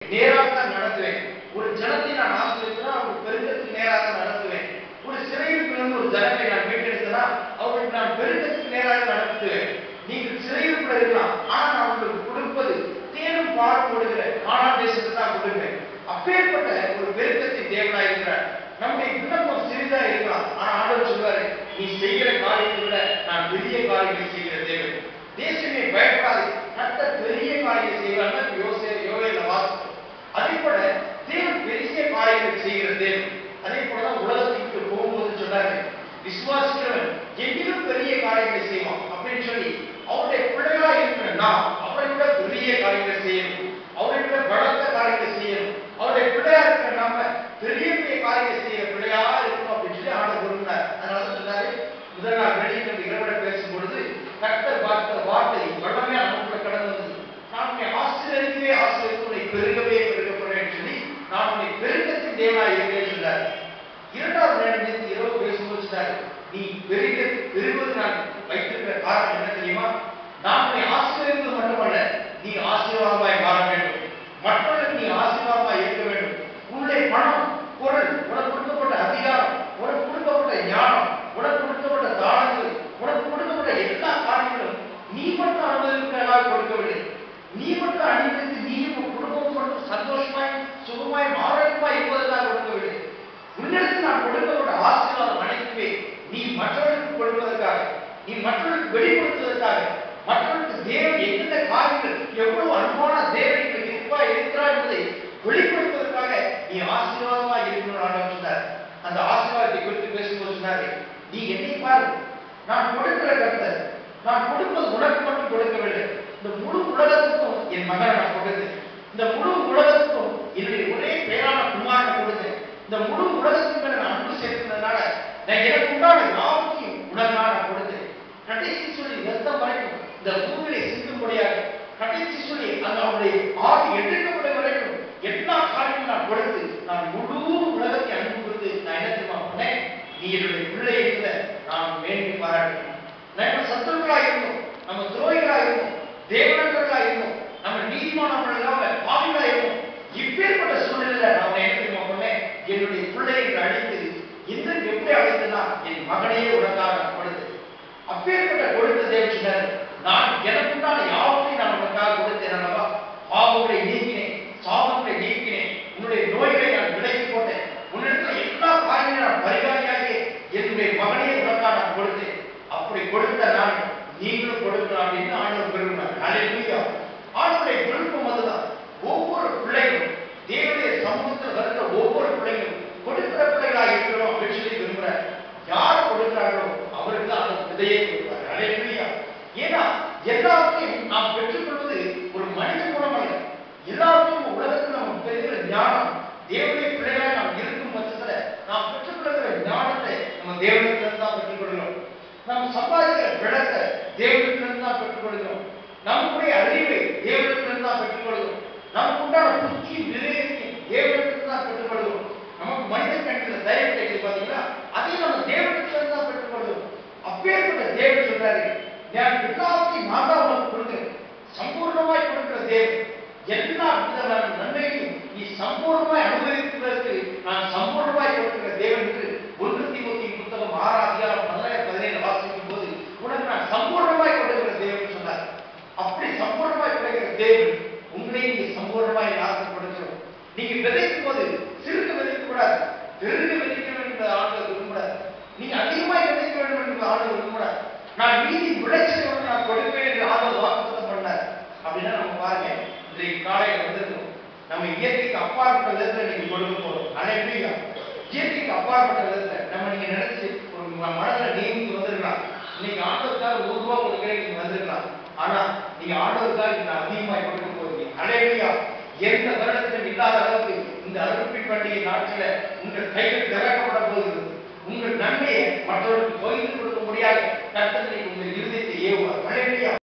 நேராக தான் நடத்துவேன் ஒரு ஜனத்தை நான் ஆசிரியத்தினா அவர் பெருக்கத்துக்கு நேராக தான் நடத்துவேன் ஒரு சிறையிருப்பிலிருந்து ஒரு ஜனத்தை நான் மீட்டெடுத்தனா அவர்களுக்கு நான் பெருக்கத்துக்கு நேராக நடத்துவேன் நீங்கள் சிறையிருப்பில் இருக்கலாம் ஆனா நான் உங்களுக்கு கொடுப்பது தேனும் பாடும் கொடுக்கிற காணான் தேசத்தை தான் கொடுப்பேன் அப்பேற்பட்ட ஒரு பெருக்கத்தின் தேவனா இருக்கிறார் நம்முடைய விண்ணப்பம் சிறிதா இருக்கலாம் ஆனா ஆண்டவர் சொல்வாரு நீ செய்கிற காரியத்தை விட நான் பெரிய காரியங்களை செய்கிற தேவன் தேசமே பயப்படாது கர்த்தர் பெரிய காரியத்தை செய்வாங்க யோசே யோகையில வாசித்தோம் அதே போல தேவன் பெரிய காரியங்களை செய்கிற தேவன் அதே போலதான் உலகத்தை விட்டு போகும்போது சொன்னாரு விசுவாசிக்கிறவன் எங்கிலும் பெரிய காரியங்களை செய்வான் அப்படின்னு சொல்லி அவருடைய பிள்ளைகளா இருக்கிற நாம் அவரை விட பெரிய காரியங்களை செய்யணும் அவரை விட பலத்த காரியங்களை செய்யணும் அவருடைய பிள்ளையா இருக்கிற நாம பெரிய பெரிய காரியங்களை செய்ய பிள்ளையா இருக்கணும் அப்படின்னு சொல்லி ஆண்டு விரும்பினார் அதனால தான் சொன்னாரு முதல் நாள் வெளியிட்டு இரவிட பேசும் பொழுது கர்த்தர் பார்த்த வார்த்தை வல்லமையா நமக்குள்ள கடந்து வந்தது நான் உன்னை ஆசிரியருக்கே ஆசிரியருக்கு உன்னை பெருகவே பெருக போறேன்னு சொல்லி நான் உன்னை பெருக்கத்தின் தேவனாய் இருக்கிறேன் சொன்னார் இரண்டாவது நேரம் இரவு பேசும்போது சொன்னார் நீ பெருக பெருகுவது நான் வைத்திருக்கிற காரணம் என்ன தெரியுமா நான் உன்னை ஆசீர்வதிப்பது மட்டுமல்ல நீ ஆசீர்வாதமாய் மாற வேண்டும் மற்றவர்களுக்கு நீ ஆசீர்வாதமாய் இருக்க வேண்டும் உன்னுடைய பணம் பொருள் உனக்கு கொடுக்கப்பட்ட அதிகாரம் உனக்கு கொடுக்கப்பட்ட ஞானம் உனக்கு கொடுக்கப்பட்ட தாளங்கள் உனக்கு கொடுக்கப்பட்ட எல்லா காரியங்களும் நீ மட்டும் அனுபவிக்கிறதாக கொடுக்கவில்லை நீ மட்டும் அனுபவித்து நீயும் உன் குடும்பம் மட்டும் சந்தோஷமாய் சுகமாய் ஆரோக்கியமாய் இருப்பதற்காக கொடுக்கவில்லை உன்னிடத்தில் நான் கொடுக்கப்பட்ட ஆசீர்வாதம் அனைத்துமே நீ மற்றவர்களுக்கு கொடுப்பதற்காக நீ மற்றவர்களுக்கு வெளிப்படுத்துவதற்காக மற்றவர்களுக்கு தேவன் எந்தெந்த காரியங்கள் எவ்வளவு அன்பான தேவன் எங்களுக்கு இருப்பா இருக்கிறார் என்பதை வெளிப்படுத்துவதற்காக நீ ஆசீர்வாதமாக இருக்கணும் ஆண்டவர் சொன்னார் அந்த ஆசீர்வாதத்தை குறித்து பேசும்போது சொன்னாரு நீ என்னை பாரு நான் கொடுக்கிற கர்த்தர் நான் கொடுப்பது உனக்கு மட்டும் கொடுக்கவில்லை இந்த முழு உலகத்துக்கும் என் மகனை நான் கொடுத்தேன் இந்த முழு உலகத்துக்கும் என்னுடைய ஒரே பேரான குமாரனை கொடுத்தேன் இந்த முழு உலகத்துக்கு மேல நான் அன்பு சேர்த்ததுனால நான் எனக்கு உண்டான யாவத்தையும் உனக்காக நான் கொடுத்தேன் கடைசி சொல்லி ரத்தம் வரைக்கும் இந்த பூமியை சிந்தும்படியாக கடைசி சொல்லி அந்த அவருடைய ஆவி எடுக்கப்பட வரைக்கும் எல்லா காரியங்களும் நான் கொடுத்து நான் முழு உலகத்தை அன்பு கொடுத்து நான் என்ன தெரியுமா பண்ணேன் நீ என்னுடைய பிள்ளை இருந்த நான் மேன்மை பாராட்டினேன் நம்ம சத்துருக்களா இருந்தோம் நம்ம துரோகிகளா இருந்தோம் தேவனர்களா இருந்தோம் நம்ம நீதிமானவர்கள் இல்லாம பாவிகளா இருந்தோம் இப்பேற்பட்ட சூழ்நிலையில நான் என்ன தெரியுமா பண்ணேன் என்னுடைய பிள்ளைகளை அழித்து இந்த எப்படி அழைத்தனா என் மகனையே உனக்காக நான் கொடுத்தேன் அப்பேற்பட்ட கொடுத்த தேவன் சொன்னார் நான் எனக்குண்டான யாவத்தையும் நான் உனக்காக கொடுத்தேன் அல்லவா பாவங்களை நீக்கினேன் சாபங்களை நீக்கினேன் உன்னுடைய நோய்களை நான் விலக்கி போட்டேன் உன்னிடத்தில் எல்லா காரியங்களும் நான் பரிகாரியாக என்னுடைய மகனையே உனக்காக நான் கொடுத்தேன் அப்படி கொடுத்த நான் நீங்களும் கொடுக்கலாம் அப்படின்னு ஆண்டவர் விரும்பினார் அலையா ஆண்டவருடைய விருப்பம் அதுதான் ஒவ்வொரு பிள்ளைகளும் தேவனுடைய சமூகத்தில் வருகிற ஒவ்வொரு பிள்ளைகளும் கொடுக்கிற பிள்ளைகளாக இருக்கிறோம் அப்படின்னு சொல்லி விரும்புறார் யார் கொடுக்கிறார்களோ அவருக்கு தான் அந்த விதையை கொடுப்பார் அலையா ஏன்னா எல்லாத்தையும் நாம் பெற்றுக்கொள்வது ஒரு மனித குணம் அல்ல எல்லாத்தையும் உலகத்தில் நம்ம பெறுகிற ஞானம் தேவனுடைய பிள்ளைகளாக நாம் இருக்கும் பட்சத்துல நாம் பெற்றுக்கொள்கிற ஞானத்தை நம்ம தேவனிடத்திலிருந்து தான் பெற்றுக்கொள்கிறோம் நாம் சம்பாதிக்கிற விளக்கை தேவனிடத்திலிருந்து தான் பெற்றுக்கொள்கிறோம் நம்முடைய அறிவை தேவனிடத்திலிருந்து தான் பெற்றுக்கொள்கிறோம் நமக்கு உண்டான புத்தி விவேகத்தையும் தேவனிடத்திலிருந்து தான் பெற்றுக்கொள்கிறோம் நமக்கு மனித கண்ணில் தயவு கிடைக்குது பாத்தீங்களா அதையும் நம்ம தேவனிடத்திலிருந்து தான் பெற்றுக்கொள்கிறோம் அப்பேற்பட்ட தேவன் சொல்றாரு நான் எல்லாத்தையும் நான் தான் உனக்கு கொடுக்கிறேன் சம்பூர்ணமாய் கொடுக்கிற தேவன் எல்லா விதமான நன்மையும் நீ சம்பூர்ணமாய் அனுபவிப்பதற்கு நான் சம்பூர்ணமாய் கொடுக்கிற தேவன் என்று ஒன்று தீமோத்தி புத்தகம் ஆறாம் அதிகாரம் பதினேழு பதினேழு வாசிக்கும் போது உனக்கு நான் சம்பூர்ணமாய் கொடுக்கிற தேவன் சொன்னார் அப்படி சம்பூர்ணமாய் கொடுக்கிற தேவன் உங்களையும் நீ சம்பூர்ணமாய் நாசம் கொடுக்கிறோம் நீங்க விதைக்கும் போது சிறுக விதைக்க கூடாது பெருக விதைக்க வேண்டும் என்ற ஆண்டு விரும்புறாரு நீங்க அதிகமாய் விதைக்க வேண்டும் என்று ஆண்டு விரும்புறாரு நான் மீதி விளைச்சலை வந்து நான் கொடுப்பேன் என்று ஆண்டு வாக்குத்தம் பண்ணார் அப்படின்னா நம்ம பாருங்க இன்றைக்கு காலையில வந்திருக்கோம் நம்ம இயற்கைக்கு அப்பாற்பட்ட விதத்துல நீங்க கொடுக்க போறோம் அனைவரையா இயற்கைக்கு அப்பாற்பட்ட விதத்துல நம்ம நீங்க நினைச்சு ஒரு ம- மனதுல நியமித்து வந்திருக்கலாம் இன்னைக்கு ஆண்டவருக்காக ஒரு ரூபா கொடுக்கிறேன் நீங்க வந்திருக்கலாம் ஆனா நீங்க ஆண்டவருக்காக நீங்க அதிகமாய் கொடுக்க போறீங்க அலையா எந்த வருடத்திலும் இல்லாத அளவுக்கு இந்த அருப்பி பண்டிகை நாட்கள உங்கள் கைகள் திறக்கப்பட போகிறது உங்கள் நன்மையை மற்றவர்களுக்கு பகிர்ந்து கொடுக்க முடியாது